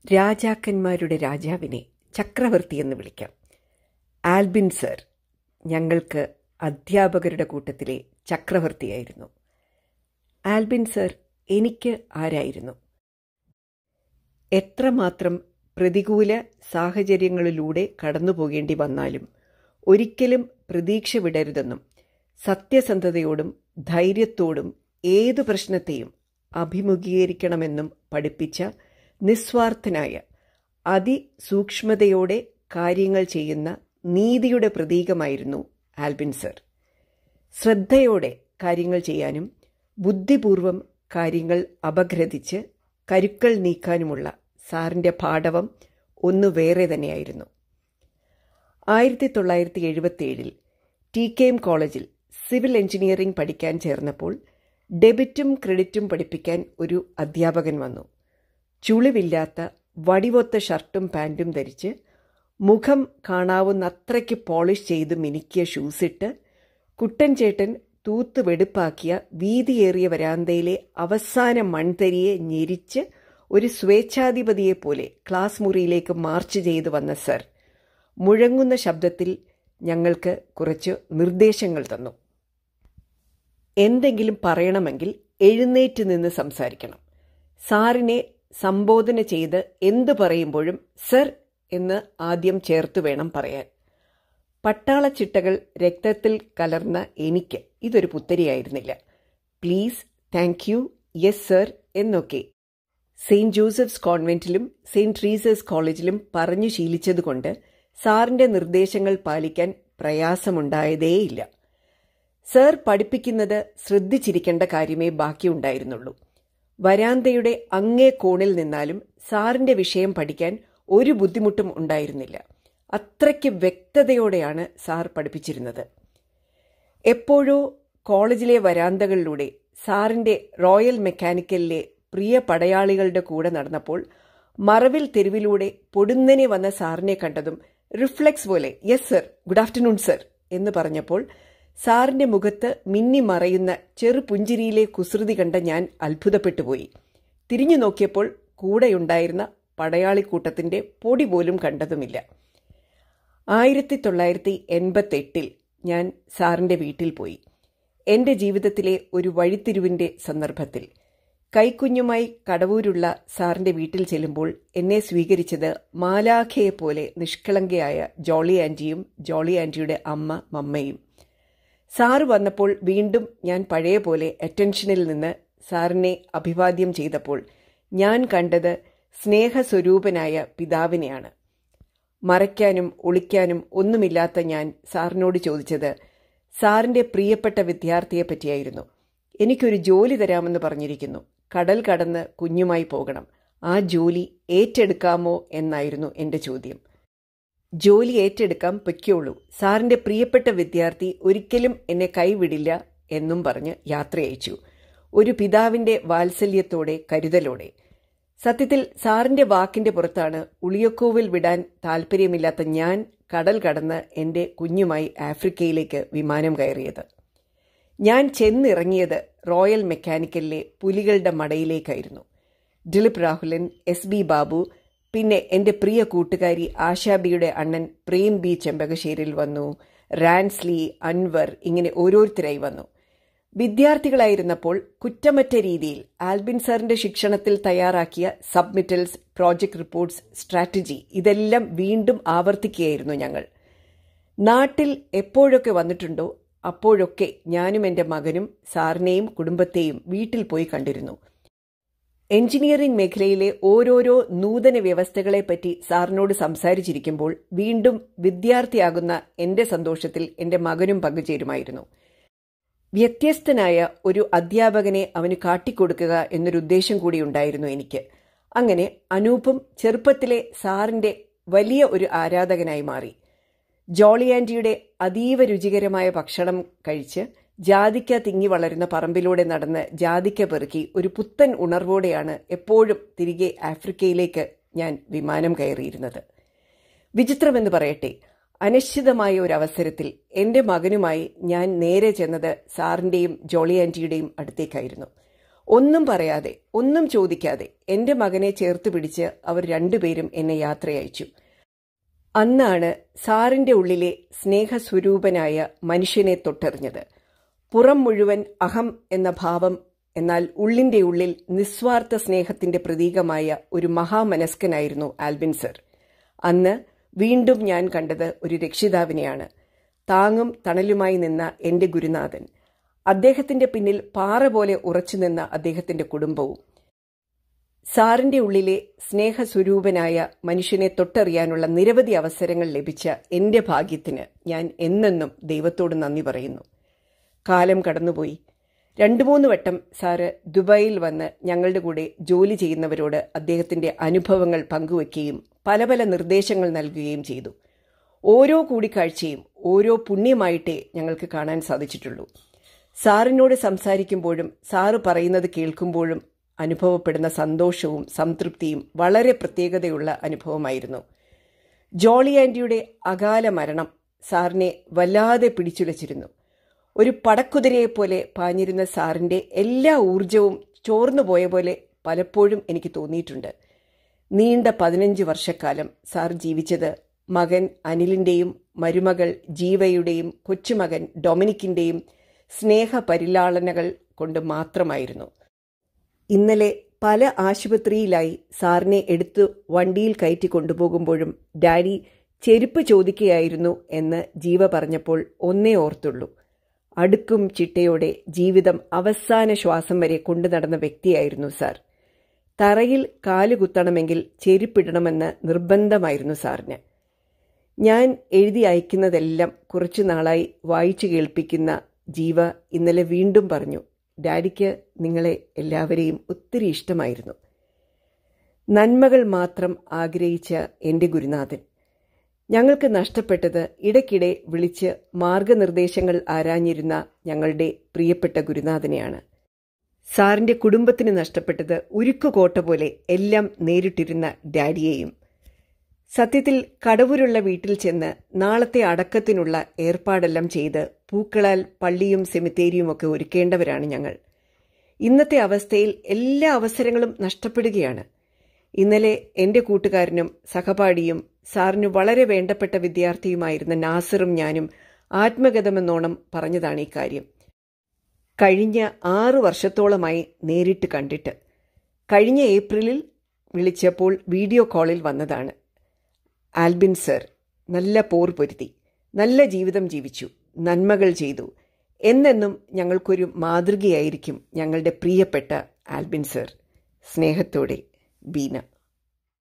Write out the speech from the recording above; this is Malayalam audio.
രാജാക്കന്മാരുടെ രാജാവിനെ ചക്രവർത്തി എന്ന് വിളിക്കാം ആൽബിൻ സർ ഞങ്ങൾക്ക് അധ്യാപകരുടെ കൂട്ടത്തിലെ ചക്രവർത്തിയായിരുന്നു ആൽബിൻ സർ എനിക്ക് ആരായിരുന്നു എത്രമാത്രം പ്രതികൂല സാഹചര്യങ്ങളിലൂടെ കടന്നു പോകേണ്ടി വന്നാലും ഒരിക്കലും പ്രതീക്ഷ വിടരുതെന്നും സത്യസന്ധതയോടും ധൈര്യത്തോടും ഏതു പ്രശ്നത്തെയും അഭിമുഖീകരിക്കണമെന്നും പഠിപ്പിച്ച നിസ്വാർത്ഥനായ അതിസൂക്ഷ്മതയോടെ കാര്യങ്ങൾ ചെയ്യുന്ന നീതിയുടെ പ്രതീകമായിരുന്നു ആൽബിൻ സർ ശ്രദ്ധയോടെ കാര്യങ്ങൾ ചെയ്യാനും ബുദ്ധിപൂർവം കാര്യങ്ങൾ അപഗ്രഥിച്ച് കരുക്കൾ നീക്കാനുമുള്ള സാറിൻ്റെ പാഠവം ഒന്ന് വേറെ തന്നെയായിരുന്നു ആയിരത്തി തൊള്ളായിരത്തി എഴുപത്തിയേഴിൽ ടി കെ എം കോളേജിൽ സിവിൽ എഞ്ചിനീയറിംഗ് പഠിക്കാൻ ചേർന്നപ്പോൾ ഡെബിറ്റും ക്രെഡിറ്റും പഠിപ്പിക്കാൻ ഒരു അധ്യാപകൻ വന്നു ചുളിവില്ലാത്ത വടിവൊത്ത ഷർട്ടും പാൻറ്റും ധരിച്ച് മുഖം കാണാവുന്ന അത്രയ്ക്ക് പോളിഷ് ചെയ്ത് മിനുക്കിയ ഷൂസിട്ട് കുട്ടൻ ചേട്ടൻ തൂത്ത് വെടുപ്പാക്കിയ വീതിയേറിയ വരാന്തയിലെ അവസാന മൺതരിയെ ഞെരിച്ച് ഒരു സ്വേച്ഛാധിപതിയെപ്പോലെ ക്ലാസ് മുറിയിലേക്ക് മാർച്ച് ചെയ്തു വന്ന സർ മുഴങ്ങുന്ന ശബ്ദത്തിൽ ഞങ്ങൾക്ക് കുറച്ച് നിർദ്ദേശങ്ങൾ തന്നു എന്തെങ്കിലും പറയണമെങ്കിൽ എഴുന്നേറ്റ് നിന്ന് സംസാരിക്കണം സാറിനെ സംബോധന ചെയ്ത് എന്തു പറയുമ്പോഴും സർ എന്ന് ആദ്യം ചേർത്ത് വേണം പറയാൻ പട്ടാളച്ചിട്ടകൾ രക്തത്തിൽ കലർന്ന എനിക്ക് ഇതൊരു പുത്തരിയായിരുന്നില്ല please thank you yes sir എന്നൊക്കെ സെയിൻറ്റ് ജോസഫ്സ് കോൺവെന്റിലും സെയിൻറ്റ് ട്രീസേഴ്സ് കോളേജിലും പറഞ്ഞു ശീലിച്ചതുകൊണ്ട് സാറിന്റെ നിർദ്ദേശങ്ങൾ പാലിക്കാൻ പ്രയാസമുണ്ടായതേയില്ല സർ പഠിപ്പിക്കുന്നത് ശ്രദ്ധിച്ചിരിക്കേണ്ട കാര്യമേ ബാക്കിയുണ്ടായിരുന്നുള്ളൂ വരാന്തയുടെ അങ്ങേ കോണിൽ നിന്നാലും സാറിന്റെ വിഷയം പഠിക്കാൻ ഒരു ബുദ്ധിമുട്ടും ഉണ്ടായിരുന്നില്ല അത്രയ്ക്ക് വ്യക്തതയോടെയാണ് സാർ പഠിപ്പിച്ചിരുന്നത് എപ്പോഴോ കോളേജിലെ വരാന്തകളിലൂടെ സാറിന്റെ റോയൽ മെക്കാനിക്കലിലെ പ്രിയ പടയാളികളുടെ കൂടെ നടന്നപ്പോൾ മറവിൽ തെരുവിലൂടെ പൊടുന്നനെ വന്ന സാറിനെ കണ്ടതും റിഫ്ലെക്സ് പോലെ yes sir good afternoon sir എന്ന് പറഞ്ഞപ്പോൾ സാറിന്റെ മുഖത്ത് മിന്നി മറയുന്ന ചെറുപുഞ്ചിരിയിലെ കുസൃതി കണ്ട ഞാൻ അത്ഭുതപ്പെട്ടുപോയി തിരിഞ്ഞു നോക്കിയപ്പോൾ കൂടെയുണ്ടായിരുന്ന പടയാളിക്കൂട്ടത്തിന്റെ പൊടി പോലും കണ്ടതുമില്ല ആയിരത്തി തൊള്ളായിരത്തി എൺപത്തെട്ടിൽ ഞാൻ സാറിന്റെ വീട്ടിൽ പോയി എന്റെ ജീവിതത്തിലെ ഒരു വഴിത്തിരിവിന്റെ സന്ദർഭത്തിൽ കൈക്കുഞ്ഞുമായി കടവൂരുള്ള സാറിന്റെ വീട്ടിൽ ചെല്ലുമ്പോൾ എന്നെ സ്വീകരിച്ചത് മാലാഖയെപ്പോലെ നിഷ്കളങ്കയായ ജോളി ആന്റിയും ജോളി ആന്റിയുടെ അമ്മ മമ്മയും സാറ് വന്നപ്പോൾ വീണ്ടും ഞാൻ പഴയ പോലെ അറ്റൻഷനിൽ നിന്ന് സാറിനെ അഭിവാദ്യം ചെയ്തപ്പോൾ ഞാൻ കണ്ടത് സ്നേഹസ്വരൂപനായ പിതാവിനെയാണ് മറയ്ക്കാനും ഒളിക്കാനും ഒന്നുമില്ലാത്ത ഞാൻ സാറിനോട് ചോദിച്ചത് സാറിന്റെ പ്രിയപ്പെട്ട വിദ്യാർത്ഥിയെ പറ്റിയായിരുന്നു എനിക്കൊരു ജോലി തരാമെന്ന് പറഞ്ഞിരിക്കുന്നു കടൽ കടന്ന് കുഞ്ഞുമായി പോകണം ആ ജോലി ഏറ്റെടുക്കാമോ എന്നായിരുന്നു എൻ്റെ ചോദ്യം ജോലി ഏറ്റെടുക്കാം പൊയ്ക്കോളൂ സാറിന്റെ പ്രിയപ്പെട്ട വിദ്യാർത്ഥി ഒരിക്കലും എന്നെ കൈവിടില്ല എന്നും പറഞ്ഞ് യാത്രയച്ചു ഒരു പിതാവിന്റെ വാത്സല്യത്തോടെ കരുതലോടെ സത്യത്തിൽ സാറിന്റെ വാക്കിന്റെ പുറത്താണ് ഉളിയക്കോവിൽ വിടാൻ താല്പര്യമില്ലാത്ത ഞാൻ കടൽ കടന്ന് എൻ്റെ കുഞ്ഞുമായി ആഫ്രിക്കയിലേക്ക് വിമാനം കയറിയത് ഞാൻ ചെന്നിറങ്ങിയത് റോയൽ മെക്കാനിക്കലിലെ പുലികളുടെ മടയിലേക്കായിരുന്നു ദിലീപ് രാഹുലൻ എസ് ബി ബാബു പിന്നെ എൻ്റെ പ്രിയ കൂട്ടുകാരി ആശാബിയുടെ അണ്ണൻ പ്രേം ബി ചെമ്പകശ്ശേരിൽ വന്നു റാൻസ്ലി അൻവർ ഇങ്ങനെ ഓരോരുത്തരായി വന്നു വിദ്യാർത്ഥികളായിരുന്നപ്പോൾ കുറ്റമറ്റ രീതിയിൽ ആൽബിൻ സാറിന്റെ ശിക്ഷണത്തിൽ തയ്യാറാക്കിയ സബ്മിറ്റൽസ് പ്രോജക്ട് റിപ്പോർട്ട്സ് സ്ട്രാറ്റജി ഇതെല്ലാം വീണ്ടും ആവർത്തിക്കുകയായിരുന്നു ഞങ്ങൾ നാട്ടിൽ എപ്പോഴൊക്കെ വന്നിട്ടുണ്ടോ അപ്പോഴൊക്കെ ഞാനും എൻ്റെ മകനും സാറിനെയും കുടുംബത്തെയും വീട്ടിൽ പോയി കണ്ടിരുന്നു എഞ്ചിനീയറിംഗ് മേഖലയിലെ ഓരോരോ നൂതന വ്യവസ്ഥകളെപ്പറ്റി സാറിനോട് സംസാരിച്ചിരിക്കുമ്പോൾ വീണ്ടും വിദ്യാർത്ഥിയാകുന്ന എൻ്റെ സന്തോഷത്തിൽ എൻ്റെ മകനും പങ്കുചേരുമായിരുന്നു വ്യത്യസ്തനായ ഒരു അധ്യാപകനെ അവന് കാട്ടിക്കൊടുക്കുക എന്നൊരു ഉദ്ദേശം കൂടി ഉണ്ടായിരുന്നു എനിക്ക് അങ്ങനെ അനൂപും ചെറുപ്പത്തിലെ സാറിന്റെ വലിയ ഒരു ആരാധകനായി മാറി ജോളി ആൻറ്റിയുടെ അതീവ രുചികരമായ ഭക്ഷണം കഴിച്ച് ജാതിക്ക തിങ്ങി വളരുന്ന പറമ്പിലൂടെ നടന്ന് ജാതിക്ക പെറുക്കി ഒരു പുത്തൻ ഉണർവോടെയാണ് എപ്പോഴും തിരികെ ആഫ്രിക്കയിലേക്ക് ഞാൻ വിമാനം കയറിയിരുന്നത് വിചിത്രമെന്ന് പറയട്ടെ അനിശ്ചിതമായ ഒരു അവസരത്തിൽ എൻ്റെ മകനുമായി ഞാൻ നേരെ ചെന്നത് സാറിൻ്റെയും ജോളി ആൻറ്റിയുടെയും അടുത്തേക്കായിരുന്നു ഒന്നും പറയാതെ ഒന്നും ചോദിക്കാതെ എന്റെ മകനെ ചേർത്ത് പിടിച്ച് അവർ രണ്ടുപേരും എന്നെ യാത്രയയച്ചു അന്നാണ് സാറിന്റെ ഉള്ളിലെ സ്നേഹസ്വരൂപനായ മനുഷ്യനെ തൊട്ടെറിഞ്ഞത് പുറം മുഴുവൻ അഹം എന്ന ഭാവം എന്നാൽ ഉള്ളിന്റെ ഉള്ളിൽ നിസ്വാർത്ഥ സ്നേഹത്തിന്റെ പ്രതീകമായ ഒരു മഹാമനസ്കനായിരുന്നു ആൽബിൻ സർ അന്ന് വീണ്ടും ഞാൻ കണ്ടത് ഒരു രക്ഷിതാവിനെയാണ് താങ്ങും തണലുമായി നിന്ന എന്റെ ഗുരുനാഥൻ അദ്ദേഹത്തിന്റെ പിന്നിൽ പാറ പോലെ ഉറച്ചുനിന്ന അദ്ദേഹത്തിന്റെ കുടുംബവും സാറിന്റെ ഉള്ളിലെ സ്നേഹസ്വരൂപനായ മനുഷ്യനെ തൊട്ടറിയാനുള്ള നിരവധി അവസരങ്ങൾ ലഭിച്ച എന്റെ ഭാഗ്യത്തിന് ഞാൻ എന്നെന്നും ദൈവത്തോട് നന്ദി പറയുന്നു കാലം കടന്നുപോയി രണ്ടു മൂന്ന് വട്ടം സാറ് ദുബായിൽ വന്ന് ഞങ്ങളുടെ കൂടെ ജോലി ചെയ്യുന്നവരോട് അദ്ദേഹത്തിന്റെ അനുഭവങ്ങൾ പങ്കുവയ്ക്കുകയും പല പല നിർദ്ദേശങ്ങൾ നൽകുകയും ചെയ്തു ഓരോ കൂടിക്കാഴ്ചയും ഓരോ പുണ്യമായിട്ടേ ഞങ്ങൾക്ക് കാണാൻ സാധിച്ചിട്ടുള്ളൂ സാറിനോട് സംസാരിക്കുമ്പോഴും സാറ് പറയുന്നത് കേൾക്കുമ്പോഴും അനുഭവപ്പെടുന്ന സന്തോഷവും സംതൃപ്തിയും വളരെ പ്രത്യേകതയുള്ള അനുഭവമായിരുന്നു ജോളി ആൻറ്റിയുടെ അകാല മരണം സാറിനെ വല്ലാതെ പിടിച്ചുലച്ചിരുന്നു ഒരു പടക്കുതിരയെപ്പോലെ പാഞ്ഞിരുന്ന സാറിന്റെ എല്ലാ ഊർജവും ചോർന്നു പോയ പോലെ പലപ്പോഴും എനിക്ക് തോന്നിയിട്ടുണ്ട് നീണ്ട പതിനഞ്ച് വർഷക്കാലം സാർ ജീവിച്ചത് മകൻ അനിലിന്റെയും മരുമകൾ ജീവയുടെയും കൊച്ചുമകൻ ഡൊമിനിക്കിന്റെയും സ്നേഹപരിലാളനകൾ കൊണ്ട് മാത്രമായിരുന്നു ഇന്നലെ പല ആശുപത്രിയിലായി സാറിനെ എടുത്തു വണ്ടിയിൽ കയറ്റി കൊണ്ടുപോകുമ്പോഴും ഡാഡി ചെരുപ്പ് ചോദിക്കുകയായിരുന്നു എന്ന് ജീവ പറഞ്ഞപ്പോൾ ഒന്നേ ഓർത്തുള്ളൂ അടുക്കും ചിട്ടയോടെ ജീവിതം അവസാന ശ്വാസം വരെ കൊണ്ടു നടന്ന വ്യക്തിയായിരുന്നു സാർ തറയിൽ കാലുകുത്തണമെങ്കിൽ ചെരുപ്പിടണമെന്ന് നിർബന്ധമായിരുന്നു സാറിന് ഞാൻ എഴുതി അയക്കുന്നതെല്ലാം കുറച്ചു നാളായി വായിച്ചു കേൾപ്പിക്കുന്ന ജീവ ഇന്നലെ വീണ്ടും പറഞ്ഞു ഡാഡിക്ക് നിങ്ങളെ എല്ലാവരെയും ഒത്തിരി ഇഷ്ടമായിരുന്നു നന്മകൾ മാത്രം ആഗ്രഹിച്ച എൻ്റെ ഗുരുനാഥൻ ഞങ്ങൾക്ക് നഷ്ടപ്പെട്ടത് ഇടയ്ക്കിടെ വിളിച്ച് മാർഗനിർദ്ദേശങ്ങൾ ആരാഞ്ഞിരുന്ന ഞങ്ങളുടെ പ്രിയപ്പെട്ട ഗുരുനാഥനെയാണ് സാറിന്റെ കുടുംബത്തിന് നഷ്ടപ്പെട്ടത് ഉരുക്കുകോട്ട പോലെ എല്ലാം നേരിട്ടിരുന്ന ഡാഡിയെയും സത്യത്തിൽ കടവൂരുള്ള വീട്ടിൽ ചെന്ന് നാളത്തെ അടക്കത്തിനുള്ള ഏർപ്പാടെല്ലാം ചെയ്ത് പൂക്കളാൽ പള്ളിയും സെമിത്തേരിയുമൊക്കെ ഒരുക്കേണ്ടവരാണ് ഞങ്ങൾ ഇന്നത്തെ അവസ്ഥയിൽ എല്ലാ അവസരങ്ങളും നഷ്ടപ്പെടുകയാണ് ഇന്നലെ എൻ്റെ കൂട്ടുകാരനും സഹപാഠിയും സാറിന് വളരെ വേണ്ടപ്പെട്ട വിദ്യാർത്ഥിയുമായിരുന്ന നാസറും ഞാനും ആത്മഗതമെന്നോണം പറഞ്ഞതാണ് ഈ കാര്യം കഴിഞ്ഞ ആറു വർഷത്തോളമായി നേരിട്ട് കണ്ടിട്ട് കഴിഞ്ഞ ഏപ്രിലിൽ വിളിച്ചപ്പോൾ വീഡിയോ കോളിൽ വന്നതാണ് ആൽബിൻ സർ നല്ല പോർ പൊരുതി നല്ല ജീവിതം ജീവിച്ചു നന്മകൾ ചെയ്തു എന്നെന്നും ഞങ്ങൾക്കൊരു മാതൃകയായിരിക്കും ഞങ്ങളുടെ പ്രിയപ്പെട്ട ആൽബിൻ സർ സ്നേഹത്തോടെ ബീന